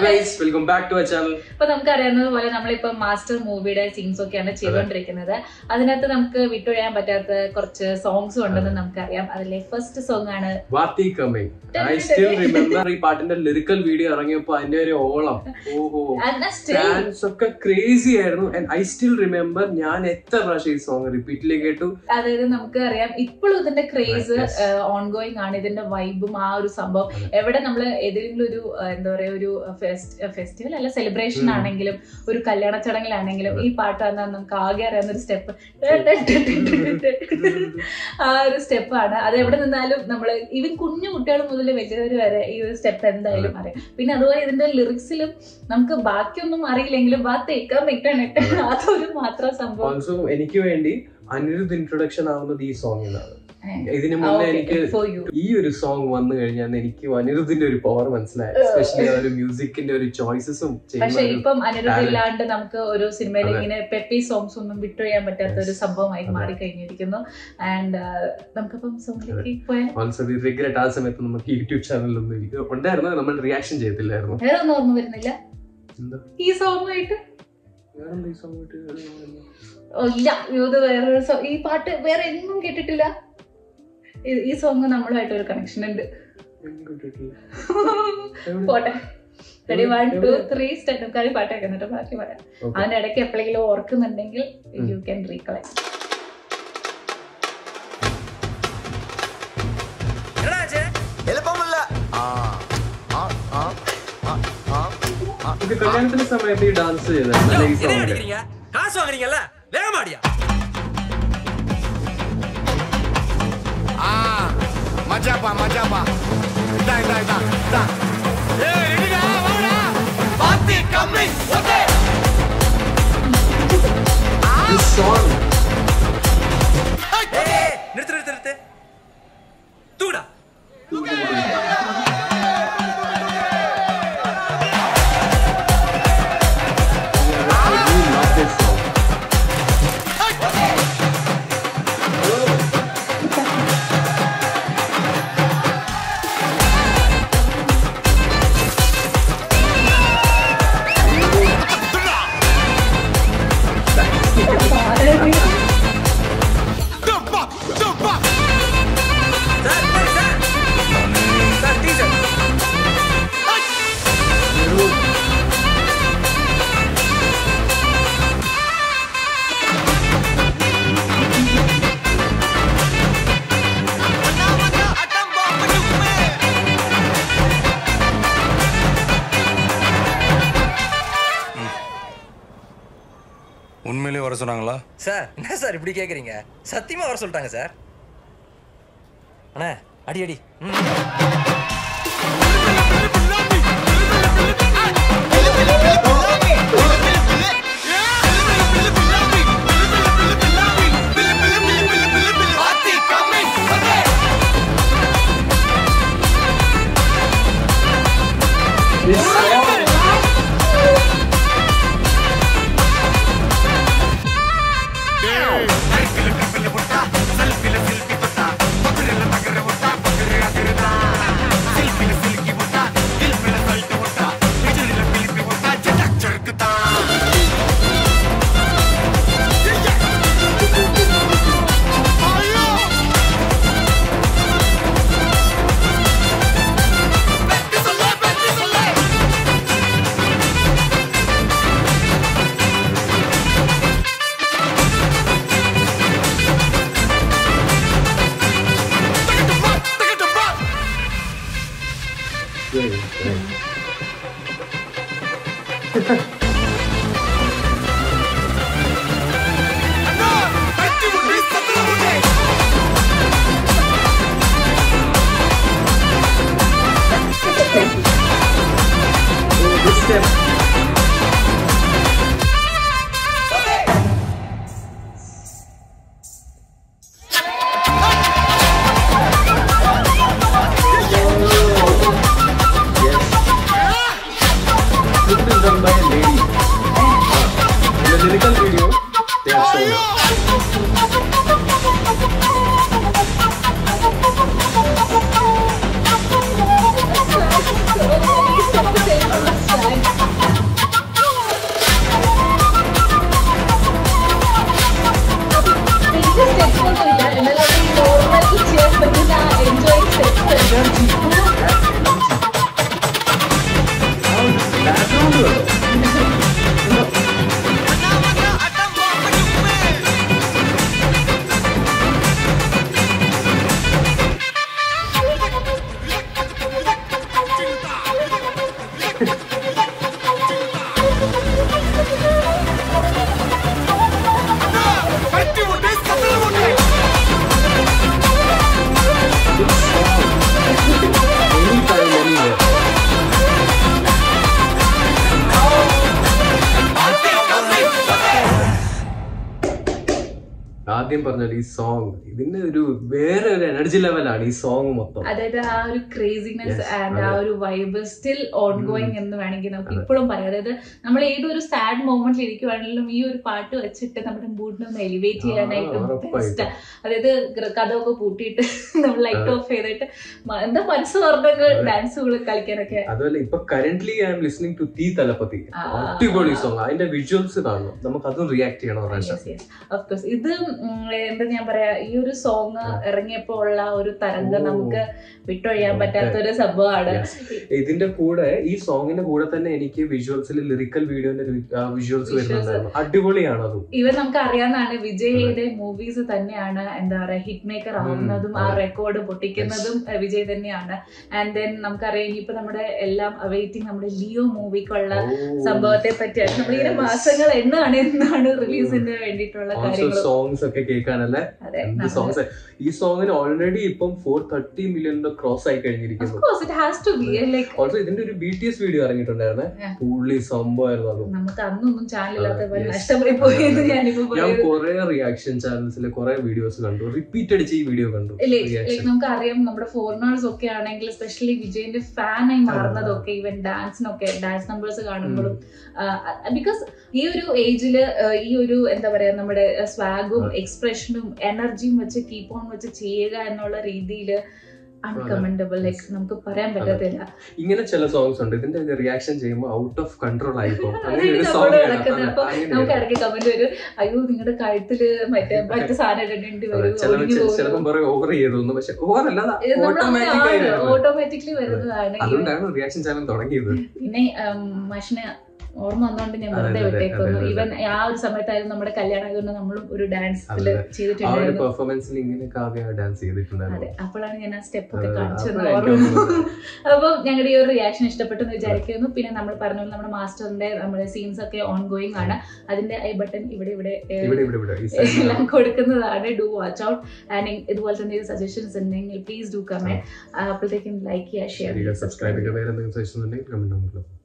Guys welcome back to a channel ഇപ്പൊ നമുക്ക് അറിയാവുന്നത് പോലെ നമ്മളിപ്പോ മാസ്റ്റർ മൂവിയുടെ സീൻസ് ഒക്കെയാണ് ചെയ്തുകൊണ്ടിരിക്കുന്നത് അതിനകത്ത് നമുക്ക് വിട്ടുകൊഴിയാൻ പറ്റാത്ത കുറച്ച് സോങ്സ് ഉണ്ടെന്ന് നമുക്കറിയാം അതിലെ ഫസ്റ്റ് സോങ് ആണ് Vaathi coming I still remember ഈ പാട്ടിന്റെ ലിറിക്കൽ വീഡിയോ ഇറങ്ങിയപ്പോ അതിന്റെ ഒരു ഓളം ഓഹോ And still ഫാൻസ് ഒക്കെ ക്രേസി ആയിരുന്നു ആൻഡ് ഐ സ്റ്റിൽ റിമെമ്പർ ഞാൻ എത്ര പ്രാവശ്യം ഈ സോങ് റിപ്പീറ്റിലേക്ക് കേട്ടു അതായത് നമുക്ക് അറിയാം ഇപ്പോഴും ഇതിന്റെ ക്രേസ് Yes. ഓൺഗോയിങ് ആണ് ഇതിന്റെ വൈബും ആ ഒരു സംഭവം അതെ. എവിടെ നമ്മൾ ഏതെങ്കിലും ഒരു ആ, എന്താ പറയാ ഒരു ഫെസ്റ്റിവൽ അല്ല സെലിബ്രേഷൻ ഉം. ആണെങ്കിലും ഒരു കല്യാണ ചടങ്ങിലാണെങ്കിലും അതെ. ഈ പാട്ട് വന്നാൽ നമുക്ക് ആകെ അറിയാവുന്ന ഒരു സ്റ്റെപ്പ് ആ ഒരു സ്റ്റെപ്പാണ് അത് എവിടെ നിന്നാലും നമ്മൾ ഈവൻ കുഞ്ഞു കുട്ടികൾ മുതൽ വലിയവർ വരെ ഈ ഒരു സ്റ്റെപ്പ് എന്തായാലും അറിയാം പിന്നെ അതുപോലെ ഇതിന്റെ ലിറിക്സിലും നമുക്ക് ബാക്കിയൊന്നും അറിയില്ലെങ്കിലും ബാ തേക്കാൻ വെക്കാനിട്ട് അതൊരു മാത്രം സംഭവം ഓൾസോ എനിക്ക് വേണ്ടി അനിരുദ്ധ് ഇൻട്രൊഡക്ഷൻ ആവുന്നത് ഈ സോങ്ങിലാണ് ഏ. ഇതിനു മുന്നേ Okay, എനിക്ക് for you. ഈ ഒരു സോങ് വന്നു കഴിഞ്ഞാൽ എനിക്ക് അനിരുദ്ധിന്റെ ഒരു പവർ മനസ്സിലായി എസ്പെഷ്യലി ആ ഒരു മ്യൂസിക്കിന്റെ ഒരു ചോയ്സസും പക്ഷെ ഇപ്പം അനിരുദ്ധ talent. ഇല്ലാണ്ട് നമുക്ക് ഒരു സിനിമയിൽ അതെ. ഇങ്ങനെ പെപ്പി സോങ്സ് ഒന്നും വിട്ടുകഴിയാൻ പറ്റാത്ത ഒരു Yes. സംഭവമായി അതെ. മാറി കഴിഞ്ഞിരിക്കുന്നു ആൻഡ് നമുക്കപ്പം സോങ്ങിലേക്ക് പോയാൽ ഓൾസോ റിഗ്രറ്റ് ആ സമയത്ത് നമുക്ക് യൂട്യൂബ് ചാനലൊന്നും ഇല്ല ഉണ്ടായിരുന്നു നമ്മൾ റിയാക്ഷൻ ചെയ്തില്ലായിരുന്നു വേറെ ഒന്നും ഓർമ്മ വരുന്നില്ല എന്താ ഈ സോങ്ങുമായിട്ട് വേറെന്താ ഈ song ആയിട്ട് വേറെ song? ഓ, ഇല്ല ഇത് വേറൊരു സോ ഈ പാട്ട് വേറെ എങ്ങും കേട്ടിട്ടില്ല ഈ- ഈ സോങ് നമ്മളുമായിട്ട് ഒരു കണക്ഷൻ ഉണ്ട് എങ്ങും കേട്ടിട്ടില്ല. എവിടെ? പോട്ടെ റെഡി വൺ ടു എവിടെ? ത്രീ സ്റ്റെപ്പ് കാര്യം പാട്ട് വെക്കുന്നുണ്ട് ബാക്കി പറയാം Okay. അതിന്റെ ഇടയ്ക്ക് എപ്പോഴെങ്കിലും ഓർക്കുന്നുണ്ടെങ്കിൽ ഉം. യു ക്യാൻ റീകളക്ട് എളുപ്പമല്ല ആ ആ ആ ആ ആ ആ ഇത് കല്യാണത്തിന്റെ സമയത്ത് ഈ ഡാൻസ് ചെയ്തായിരുന്നു ഈ என்ன സോങ്ങില് அடிக்கிறீங்க காசு வாங்குறீங்கல்ல வேகமாடியா ആ മജാപ്പാ മജാപ്പാ ഇതാ ഇതാ ഇതാ ഇതാ ഏയ് റെഡിടാ വാടാ Vaathi coming okay This song ஏய் நிறுத்து நிறுத்து நிறுத்து தூடா I really love this song. ദുബ ദുബ sir sir, sir sir teacher ഒരു അട്ടം ബോംബ് നുമ്മേ உண்மையிலேயே வர சொன்னாங்களா சார் என்ன சார் இப்படி கேக்குறீங்க சத்தியமா வர சொல்லிட்டாங்க சார் அண்ணா அடி அடி ம். Vaathi coming okay this song Great, great. Oh, this step. Yes. This is done by a lady. In the lyrical video, they have shown. Sound കേട്ടോ Anytime, anywhere. ആദ്യം പറഞ്ഞാൽ ഈ സോങ് ഇതിന്റെ ഒരു വേറെ ഒരു എനർജി ലെവലാണ് ഈ സോങ് മൊത്തം അതായത് ആ ഒരു ക്രേസിനെസ് Yes, ആൻഡ് അതെ. ആ ഒരു വൈബ് സ്റ്റിൽ ഓൺ ഗോയിങ് എന്ന് വേണമെങ്കിൽ നമുക്ക് അതെ. ഇപ്പോഴും പറയാം അതായത് നമ്മൾ ഏതൊരു സാഡ് മൊമെന്റിൽ ഇരിക്കുവാണെങ്കിലും ഈ ഒരു പാട്ട് വെച്ചിട്ട് നമ്മുടെ മൂഡിനെ ഒന്ന് എലിവേറ്റ് ചെയ്യാനായിട്ട് ആ, ഉറപ്പായിട്ടും. ബെസ്റ്റ് അതായത് ഗ്ര- കഥമൊക്കെ പൂട്ടിയിട്ട് നമ്മൾ ലൈറ്റ് അതെ. ഓഫ് ചെയ്തിട്ട് മ- എന്താ മനസ്സ് പറഞ്ഞൊക്കെ അതെ. ഡാൻസുകൾ കളിക്കാനൊക്കെ അതുപോലെ ഇപ്പൊ currently I am listening to Thee Thalapathy ആ. അടിപൊളി സോങ് അതിന്റെ വിഷ്വൽസ് കാണണം നമുക്ക് അതും റിയാക്ട് ചെയ്യണം ഒരു പ്രാവശ്യം. Yes, yes. Of course. ഇത് ഉം, എന്താ ഞാൻ പറയാ ഈ ഒരു സോങ് ഇറങ്ങിയപ്പോ ഉള്ള ഒരു തരംഗം ഓ. നമുക്ക് വിട്ടൊഴിയാൻ Okay. പറ്റാത്ത ഒരു സംഭവമാണ് Yes. ഇതിന്റെ കൂടെ ഈ സോങ്ങിന്റെ കൂടെ തന്നെ എനിക്ക് വിഷ്വൽസിൽ ലിറിക്കൽ വീഡിയോന്റെ വിഷ്വൽസ് വരുന്നുണ്ടായിരുന്നു അടിപൊളിയാണ് അതും ഇവൻ നമുക്ക് അറിയാവുന്നതാണ് വിജയുടെ മൂവീസ് തന്നെയാണ് എന്താ പറയാ ഹിറ്റ് മേക്കർ ആവുന്നതും ആ അതെ. റെക്കോർഡ് പൊട്ടിക്കുന്നതും ഏഹ്, വിജയ് തന്നെയാണ് ആൻഡ് ദെൻ നമുക്കറിയാം ഇനിയിപ്പോ നമ്മുടെ എല്ലാം അവൈറ്റിംഗ് നമ്മുടെ ലിയോ മൂവിക്കുള്ള സംഭവത്തെ പറ്റിയാണ് നമ്മളിങ്ങനെ Yes. മാസങ്ങൾ എന്നാണ് എന്നാണ് റിലീസിന് വേണ്ടിയിട്ടുള്ള കാര്യങ്ങൾ സോങ്സ് ഒക്കെ കേൾക്കാനല്ലേ അതെ എന്ത് സോങ്സ് ഈ സോങ്ങിന് ഓൾറെഡി ഇപ്പം ഫോർ തേർട്ടി മില്യണിന്റെ ക്രോസ് ആയി കഴിഞ്ഞിരിക്കുന്നു course it has to be like also ഇതിന്റെ ഒരു ബി ടി എസ് വീഡിയോ ഇറങ്ങിയിട്ടുണ്ടായിരുന്നേ Yeah. പുള്ളി സംഭവമായിരുന്നു അതും നമുക്ക് അന്നൊന്നും ചാനലില്ലാത്ത അതെ, പോലെ yes. നഷ്ടമായി പോയി എന്ന് ഞാനിപ്പോ ഞാൻ പറയുന്നത് കുറെ റിയാക്ഷൻ ചാനൽസിൽ കുറെ വീഡിയോസ് കണ്ടു റിപ്പീറ്റ് അടിച്ച് ഈ വീഡിയോ കണ്ടു ലൈക്ക് റിയാക്ഷൻ നമുക്ക് അറിയാം നമ്മുടെ ഫോറിനേഴ്സ് ഒക്കെ ആണെങ്കിൽ സ്പെഷ്യലി വിജയന്റെ ഫാൻ ആയി മാറുന്നതൊക്കെ ഈവൻ ഡാൻസിനൊക്കെ ഡാൻസ് നമ്പേഴ്സ് കാണുമ്പോഴും ബിക്കോസ് ഈ ഒരു ഏജില് ഈ ഒരു എന്താ പറയാ നമ്മുടെ സ്വാഗും അതെ. എക്സ്പ്രഷനും എനർജിയും വെച്ച് കീപ്പ് ഓൺ വെച്ച് ചെയ്യുക എന്നുള്ള രീതിയിൽ അൺകമൻഡബിൾ ലൈക്ക് നമുക്ക് പറയാൻ പറ്റത്തില്ല ഇങ്ങനെ ചില സോങ്സ് ഉണ്ട് ഇതിന്റെ റിയാക്ഷൻ ചെയ്യുമ്പോൾ ഔട്ട് ഓഫ് കൺട്രോൾ ആയിപ്പോ അതാണ് ഒരു നമ്മള് സോങ് നടക്കുന്നത്. അപ്പൊ നമുക്ക് ഇടയ്ക്ക് കമന്റ് വരും അയ്യോ നിങ്ങളുടെ കഴുത്തില് മറ്റേ മറ്റു സാധനം ഇടേണ്ടി വരും ഒടിഞ്ഞു ചിലപ്പം പോകും പറയും ഓവർ ചെയ്തു എന്ന് പക്ഷെ ഓവർ അല്ല ഓട്ടോമാറ്റിക് ആയി വരുന്നത്. ഓട്ടോമാറ്റിക്കലി വരുന്നതാണ് ഈ- അതുകൊണ്ടാണ് റിയാക്ഷൻ ചാനൽ തുടങ്ങിയത് പിന്നെ മഷിന് ഓർമ്മ വന്നുകൊണ്ട് ഞാൻ വെറുതെ അതെ, അതെ, വിട്ടേക്കുന്നു അതെ, അതെ. ഈവൻ ആ ഒരു സമയത്തായിരുന്നു നമ്മുടെ കല്യാണം ആയതുകൊണ്ട് നമ്മളും ഒരു ഡാൻസിൽ അതെ. ആ ഒരു ചെയ്തിട്ടുണ്ടായിരുന്നു പെർഫോമൻസിൽ ഇങ്ങനെ കാവ്യ ഡാൻസ് ചെയ്തിട്ടുണ്ടായിരുന്നു അതെ അപ്പോഴാണ് ഞാൻ ആ സ്റ്റെപ്പ് ഒക്കെ അതെ, കാണിച്ചെന്ന് അപ്പോഴാണ് ഓർമ്മ എനിക്ക് അപ്പം ഞങ്ങളുടെ ഈ ഒരു റിയാക്ഷൻ ഇഷ്ടപ്പെട്ടു എന്ന് വിചാരിക്കുന്നു പിന്നെ നമ്മൾ പറഞ്ഞ പോലെ നമ്മുടെ മാസ്റ്ററിന്റെ നമ്മുടെ സീൻസ് ഒക്കെ ഓൺ ഗോയിങ് ആണ് അതിന്റെ ഐ ബട്ടൺ ഇവിടെ ഇവിടെ ഏഹ്, ഇവിടെ ഇവിടെ ഇവിടെ ഈ side എല്ലാം കൊടുക്കുന്നതാണ് ഡു വാച്ച് ഔട്ട് ആൻഡ് ഇതുപോലെ തന്നെ സജഷൻസ് ഉണ്ടെങ്കിൽ പ്ലീസ് ഡു കമന്റ് അപ്പോഴത്തേക്കും ലൈക്ക് ചെയ്യുക ഷെയർ ശരി സബ്സ്ക്രൈബ് ചെയ്യുക വേറെ എന്തെങ്കിലും സജഷൻ ഉണ്ടെങ്കിൽ കമന്റ് നമുക്ക്